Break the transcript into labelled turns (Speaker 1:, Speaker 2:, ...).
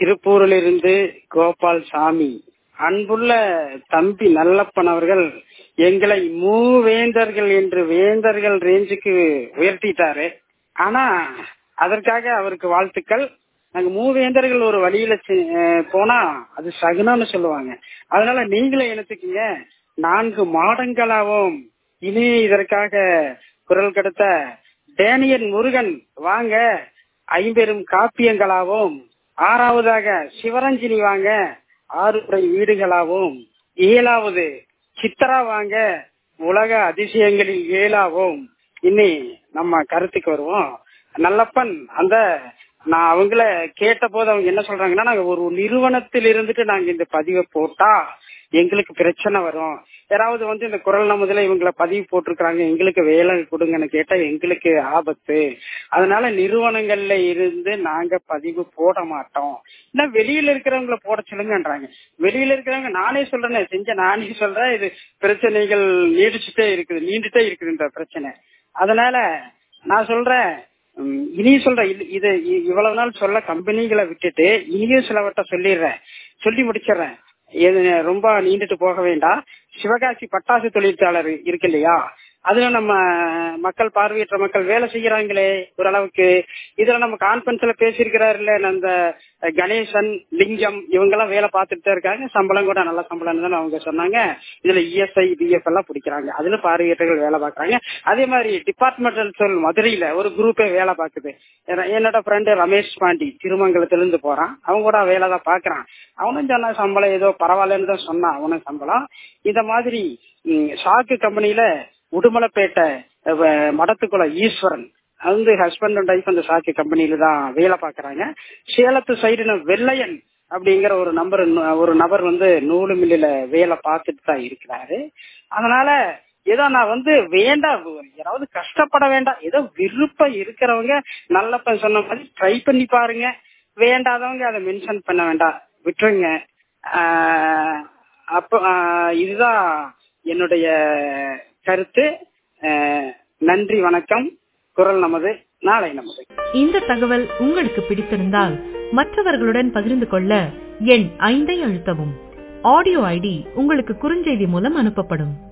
Speaker 1: திருப்பூரிலிருந்து கோபால் சாமி அன்புள்ள தம்பி நல்லப்பன் அவர்கள் எங்களை மூவேந்தர்கள் என்று வேந்தர்கள் ரேஞ்சுக்கு உயர்த்திட்டாரு ஆனா அதற்காக அவருக்கு வாழ்த்துக்கள் நாங்க மூவேந்தர்கள் ஒரு வழியில செ- அஹ் போனா அது சகுனம்னு சொல்லுவாங்க அதனால நீங்களே எனத்துக்குங்க நான்கு மாடங்களாவும் இனி இதற்காக குரல் கொடுத்த டேனியன் முருகன் வாங்க ஐம்பெரும் காப்பியங்களாவும் ஆறாவதாக சிவரஞ்சினி வாங்க ஆறுபடை வீடுகளாவும் ஏழாவது சித்ரா வாங்க உலக அதிசயங்களில் ஏழாவும் இனி நம்ம கருத்துக்கு வருவோம் நல்லப்பன் அந்த நான் அவங்கள கேட்ட போது அவங்க என்ன சொல்றாங்கன்னா நாங்க ஒரு நிறுவனத்தில் இருந்துட்டு நாங்க இந்த பதிவை போட்டா எங்களுக்கு பிரச்சனை வரும் யாராவது வந்து இந்த குரல் நமதுல இவங்களை பதிவு போட்டிருக்காங்க எங்களுக்கு வேலை கொடுங்கன்னு கேட்டா எங்களுக்கு ஆபத்து அதனால நிறுவனங்கள்ல இருந்து நாங்க பதிவு போட மாட்டோம் இல்ல வெளியில இருக்கிறவங்கள போட சொல்லுங்கன்றாங்க வெளியில இருக்கிறவங்க நானே சொல்றேனே செஞ்ச நானே சொல்றேன் இது பிரச்சனைகள் நீடிச்சுட்டே இருக்குது நீண்டுட்டே இருக்குது இந்த பிரச்சனை அதனால நான் சொல்றேன் உம், இனியும் சொல்றேன் இது- இது இ- இவ்வளவு நாள் சொல்ல கம்பெனிகளை விட்டுட்டு இனியும் சிலவற்றை சொல்லிடுறேன் சொல்லி முடிச்சிடுறேன் இது ரொம்ப நீண்டுட்டு போக வேண்டாம் சிவகாசி பட்டாசு தொழிற்சாளர் இருக்கு இல்லையா அதுல நம்ம மக்கள் பார்வையற்ற மக்கள் வேலை செய்யறாங்களே ஓரளவுக்கு இதுல நம்ம கான்பரன்ஸ்ல பேசியிருக்கிறாருல அந்த கணேசன் லிங்கம் இவங்க எல்லாம் வேலை பார்த்துட்டு தான் இருக்காங்க சம்பளம் கூட நல்ல சம்பளம் தான் அவங்க சொன்னாங்க இதுல இஎஸ்ஐ பிஎஃப் எல்லாம் பிடிக்கிறாங்க அதுல பார்வையற்றர்கள் வேலை பார்க்கறாங்க அதே மாதிரி டிபார்ட்மெண்டல் சொல் மதுரையில ஒரு குரூப்பே வேலை பார்க்குது என்ன- என்னோட ஃப்ரெண்டு ரமேஷ் பாண்டி திருமங்கலத்துல இருந்து போறான் அவன் கூட வேலை தான் பாக்குறான் அவனும் சொன்னா சம்பளம் ஏதோ பரவாயில்லன்னு தான் சொன்னான் அவனும் சம்பளம் இந்த மாதிரி ம், சாக்கு கம்பெனில உடுமலைப்பேட்டை அஹ், மடத்துக்குள்ள ஈஸ்வரன் அது வந்து ஹஸ்பண்ட் அண்ட் ஒய்ஃப் அந்த சாக்கு கம்பெனில தான் வேலை பாக்குறாங்க சேலத்து சைடு வெள்ளையன் அப்படிங்கிற ஒரு நம்பர் ஒரு நபர் வந்து நூலு மில்லுல வேலை பார்த்துட்டு தான் இருக்கிறாரு அதனால ஏதோ நான் வந்து வேண்டாம் யாராவது கஷ்டப்பட வேண்டாம் ஏதோ விருப்பம் இருக்கிறவங்க நல்லப்பன் சொன்ன மாதிரி ட்ரை பண்ணி பாருங்க வேண்டாதவங்க அதை மென்ஷன் பண்ண வேண்டாம் விட்டுருங்க ஆஹ் அப்போ ஆஹ் இதுதான் என்னுடைய கருத்து ஆஹ் நன்றி வணக்கம் குரல் நமது நாளை நமது
Speaker 2: இந்த தகவல் உங்களுக்கு பிடித்திருந்தால் மற்றவர்களுடன் பகிர்ந்து கொள்ள எண் ஐந்தை அழுத்தவும் ஆடியோ ஐடி உங்களுக்கு குறுஞ்செய்தி மூலம் அனுப்பப்படும்